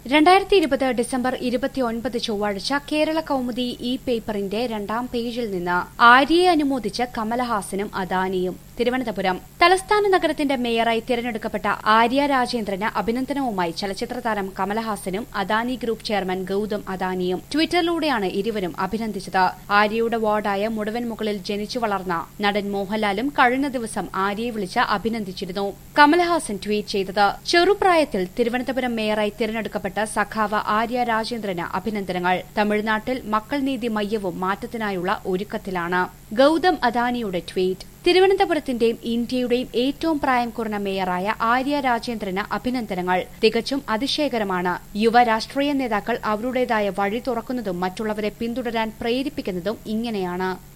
രണ്ടായിരത്തി ഇരുപത് ഡിസംബർ ഇരുപത്തിയൊൻപത് ചൊവ്വാഴ്ച കേരള കൗമുദി ഇ പേപ്പറിന്റെ രണ്ടാം പേജിൽ നിന്ന് ആര്യയെ അനുമോദിച്ച് കമലഹാസനും അദാനിയും തിരുവനന്തപുരം തലസ്ഥാന നഗരത്തിന്റെ മേയറായി തിരഞ്ഞെടുക്കപ്പെട്ട ആര്യ രാജേന്ദ്രന് അഭിനന്ദനവുമായി ചലച്ചിത്ര താരം കമലഹാസനും അദാനി ഗ്രൂപ്പ് ചെയർമാൻ ഗൌതം അദാനിയും ട്വിറ്ററിലൂടെയാണ് ഇരുവരും അഭിനന്ദിച്ചത് ആര്യയുടെ വാർഡായ മുടവൻ മുകളിൽ ജനിച്ചു വളർന്ന നടൻ മോഹൻലാലും കഴിഞ്ഞ ദിവസം ആര്യയെ വിളിച്ച് അഭിനന്ദിച്ചിരുന്നു കമലഹാസൻ ട്വീറ്റ് ചെയ്തത് ചെറുപ്രായത്തിൽ തിരുവനന്തപുരം മേയറായി തിരഞ്ഞെടുക്കപ്പെട്ട സഖാവ് ആര്യ രാജേന്ദ്രന് അഭിനന്ദനങ്ങൾ തമിഴ്നാട്ടിൽ മക്കൾ നീതി മയ്യവും മാറ്റത്തിനായുള്ള ഒരുക്കത്തിലാണ് ഗൌതം അദാനിയുടെ ട്വീറ്റ് തിരുവനന്തപുരത്തിന്റെയും ഇന്ത്യയുടെയും ഏറ്റവും പ്രായം കുറഞ്ഞ മേയറായ ആര്യ രാജേന്ദ്രന് അഭിനന്ദനങ്ങൾ തികച്ചും അതിശയകരമാണ് യുവ രാഷ്ട്രീയ നേതാക്കൾ അവരുടേതായ വഴി തുറക്കുന്നതും മറ്റുള്ളവരെ പിന്തുടരാൻ പ്രേരിപ്പിക്കുന്നതും ഇങ്ങനെയാണ്